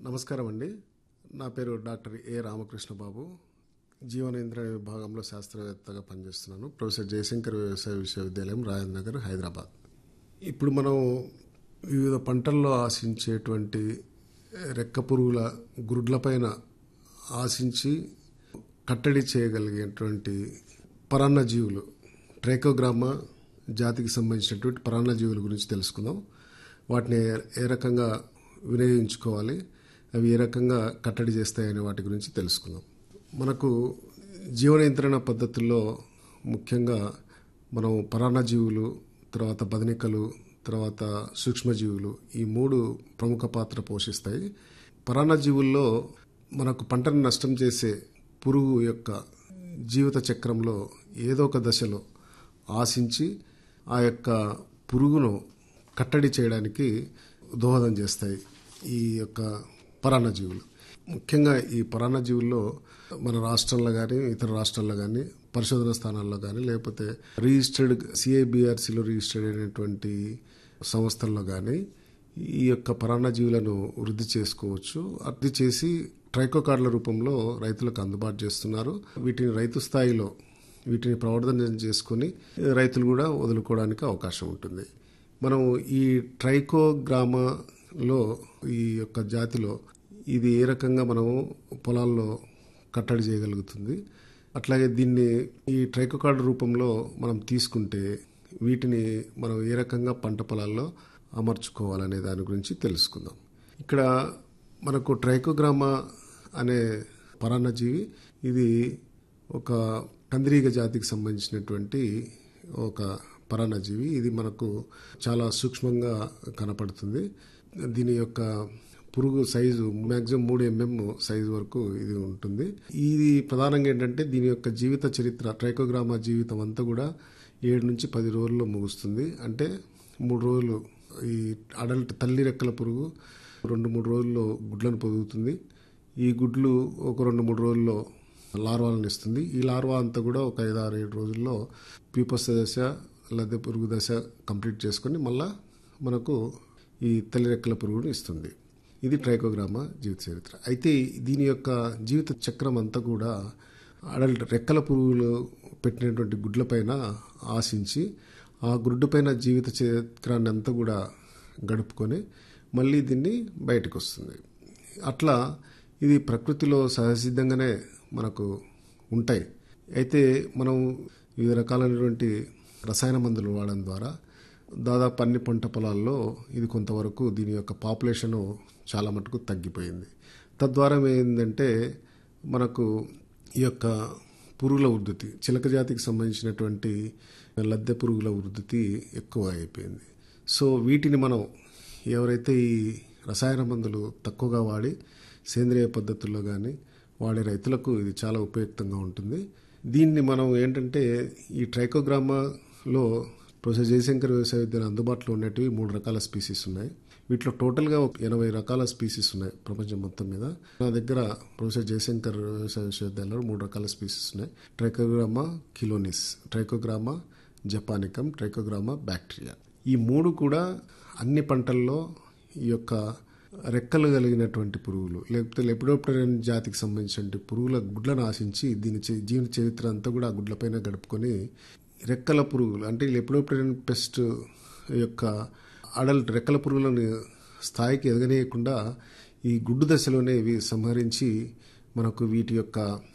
నమస్కారం అండి నా పేరు డాక్టర్ ఏ రామకృష్ణ బాబు జీవనేంద్ర విభాగంలో శాస్త్రవేత్తగా పనిచేస్తున్నాను ప్రొఫెసర్ జయశంకర్ వ్యవసాయ విశ్వవిద్యాలయం రాజేంద్ర నగర్ హైదరాబాద్ ఇప్పుడు మనం వివిధ పంటల్లో ఆశించేటువంటి రెక్క పురుగుల గుడ్లపైన ఆశించి కట్టడి చేయగలిగేటువంటి పరాన్న జీవులు ట్రైకోగ్రామా జాతికి సంబంధించినటువంటి పరాన్న జీవుల గురించి తెలుసుకుందాం వాటిని ఏ రకంగా వినియోగించుకోవాలి అవి ఏ రకంగా కట్టడి చేస్తాయనే వాటి గురించి తెలుసుకుందాం మనకు జీవ నియంత్రణ పద్ధతుల్లో ముఖ్యంగా మనం పరాన్నజీవులు తర్వాత బదనికలు తర్వాత సూక్ష్మజీవులు ఈ మూడు ప్రముఖ పాత్ర పోషిస్తాయి పరాన్నజీవుల్లో మనకు పంటను నష్టం చేసే పురుగు యొక్క జీవిత చక్రంలో ఏదో ఒక దశలో ఆశించి ఆ యొక్క పురుగును కట్టడి చేయడానికి దోహదం చేస్తాయి ఈ యొక్క పరాన్నజీవులు ముఖ్యంగా ఈ పరాన్నజీవుల్లో మన రాష్ట్రంలో కానీ ఇతర రాష్ట్రాల్లో కానీ పరిశోధన స్థానాల్లో కానీ లేకపోతే రిజిస్టర్డ్ సిఐబిఆర్సిలో రిజిస్టర్డ్ అయినటువంటి సంస్థల్లో కానీ ఈ యొక్క పరాన్నజీవులను వృద్ధి చేసుకోవచ్చు వృద్ధి చేసి ట్రైకోకార్డుల రూపంలో రైతులకు అందుబాటు చేస్తున్నారు వీటిని రైతు స్థాయిలో వీటిని ప్రవర్ధన చేసుకుని రైతులు కూడా వదులుకోవడానికి అవకాశం ఉంటుంది మనం ఈ ట్రైకోగ్రామాలో ఈ యొక్క జాతిలో ఇది ఏ రకంగా మనము పొలాల్లో కట్టడి చేయగలుగుతుంది అట్లాగే దీన్ని ఈ ట్రైకోకార్డు రూపంలో మనం తీసుకుంటే వీటిని మనం ఏ రకంగా పంట పొలాల్లో అమర్చుకోవాలనే దాని గురించి తెలుసుకుందాం ఇక్కడ మనకు ట్రైకోగ్రామా అనే పరాన్నజీవి ఇది ఒక కందిరీగ జాతికి సంబంధించినటువంటి ఒక పరాన్నజీవి ఇది మనకు చాలా సూక్ష్మంగా కనపడుతుంది దీని యొక్క పురుగు సైజు మ్యాక్సిమం మూడు ఎంఎం సైజు వరకు ఇది ఉంటుంది ఇది ప్రధానంగా ఏంటంటే దీని యొక్క జీవిత చరిత్ర ట్రైకోగ్రామా జీవితం అంతా కూడా ఏడు నుంచి పది రోజుల్లో ముగుస్తుంది అంటే మూడు రోజులు ఈ అడల్ట్ తల్లి రెక్కల పురుగు రెండు మూడు రోజుల్లో గుడ్లను పొదుగుతుంది ఈ గుడ్లు ఒక రెండు మూడు రోజుల్లో లార్వాలను ఇస్తుంది ఈ లార్వా అంతా కూడా ఒక ఐదు ఆరు ఏడు రోజుల్లో పీపస్ దశ లద్దె పురుగు దశ కంప్లీట్ చేసుకొని మళ్ళా మనకు ఈ తల్లి రెక్కల పురుగుని ఇస్తుంది ఇది ట్రైకోగ్రామా జీవిత చరిత్ర అయితే దీని యొక్క జీవిత చక్రం అంతా కూడా అడల్ట్ రెక్కల పురుగులు పెట్టినటువంటి గుడ్లపైన ఆశించి ఆ గుడ్డు పైన జీవిత చక్రాన్ని అంతా కూడా గడుపుకొని మళ్ళీ దీన్ని బయటకు వస్తుంది అట్లా ఇది ప్రకృతిలో సహసిద్ధంగానే మనకు ఉంటాయి అయితే మనం వివిధ రకాలైనటువంటి రసాయన మందులు వాడడం ద్వారా దాదాపు అన్ని పంట పొలాల్లో ఇది కొంతవరకు దీని యొక్క పాపులేషను చాలా మటుకు తగ్గిపోయింది తద్వారా ఏంటంటే మనకు ఈ యొక్క పురుగుల ఉద్ధృతి చిలక జాతికి సంబంధించినటువంటి లద్దె పురుగుల ఉద్ధృతి ఎక్కువ అయిపోయింది సో వీటిని మనం ఎవరైతే ఈ రసాయన మందులు తక్కువగా వాడి సేంద్రియ పద్ధతుల్లో కానీ వాడే రైతులకు ఇది చాలా ఉపయుక్తంగా ఉంటుంది దీన్ని మనం ఏంటంటే ఈ ట్రైకోగ్రామాలో ప్రొఫెసర్ జయశంకర్ వ్యవసాయ విద్యాలయం అందుబాటులో ఉండేటివి మూడు రకాల స్పీసీస్ ఉన్నాయి వీటిలో టోటల్గా ఒక ఎనభై రకాల స్పీసీస్ ఉన్నాయి ప్రపంచం మొత్తం మీద నా దగ్గర ప్రొఫెసర్ జయశంకర్ వ్యవసాయ విశ్వవిద్యాలయంలో మూడు రకాల స్పీసీస్ ఉన్నాయి Trichogramma chilonis Trichogramma japonicum Trichogramma bacteria ఈ మూడు కూడా అన్ని పంటల్లో ఈ యొక్క రెక్కలు కలిగినటువంటి పురుగులు లేకపోతే లెపిడోప్టరన్ జాతికి సంబంధించిన పురుగుల గుడ్లను ఆశించి దీని జీవన చరిత్ర అంతా కూడా ఆ గుడ్లపైన గడుపుకొని రెక్కల పురుగులు అంటే లెపిడోప్టరన్ పెస్ట్ యొక్క అడల్ట్ రెక్కల పురుగులను స్థాయికి ఎదగనీయకుండా ఈ గుడ్డు దశలోనే ఇవి సంహరించి మనకు వీటి యొక్క